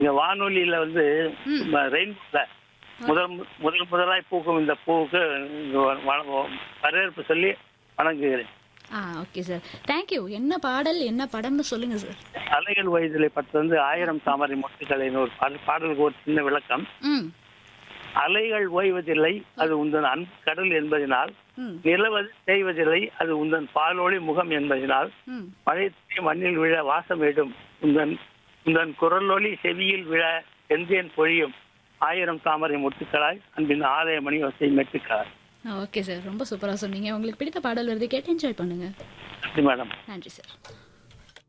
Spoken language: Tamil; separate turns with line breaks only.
இங்க வானொலியில வந்து
ம்.
ரெயின்போல முதல் முதல் முதலாய் பூக்கும் இந்த பூவுக்கு இங்க வ- வ- வரவேற்பு சொல்லி வணங்குகிறேன்
ஆ ஓகே சார் தேங்க்யூ என்ன பாடல் என்ன படம்னு சொல்லுங்க சார்
அலைகள் வயதிலே பத்து வந்து ஆயிரம் தாமரை மொட்டுக்களைன்னு ஒரு பாடல் பாடலுக்கு ஒரு சின்ன விளக்கம்
ம்
அலைகள் ஓய்வதில்லை அது உந்தன் அன்பு கடல் என்பதனால்
ம்
நிலவது செய்வதில்லை அது உந்தன் பாலொளி முகம் என்பதனால்
ம்
மழை துளி மண்ணில் விழ வாசமிடும் உந்தன் உந்தன் குரலொளி செவியில் விழ செந்தேன் பொழியும் ஆயிரம் தாமரை முட்டுக்களாய் அன்பின் ஆலய மணி வசை மெட்டுக்களாய்
ஓகே சார் ரொம்ப சூப்பராக சொன்னீங்க உங்களுக்கு பிடித்த பாடல் வருது கேட்டு என்ஜாய் பண்ணுங்க
நன்றி மேடம்
நன்றி சார்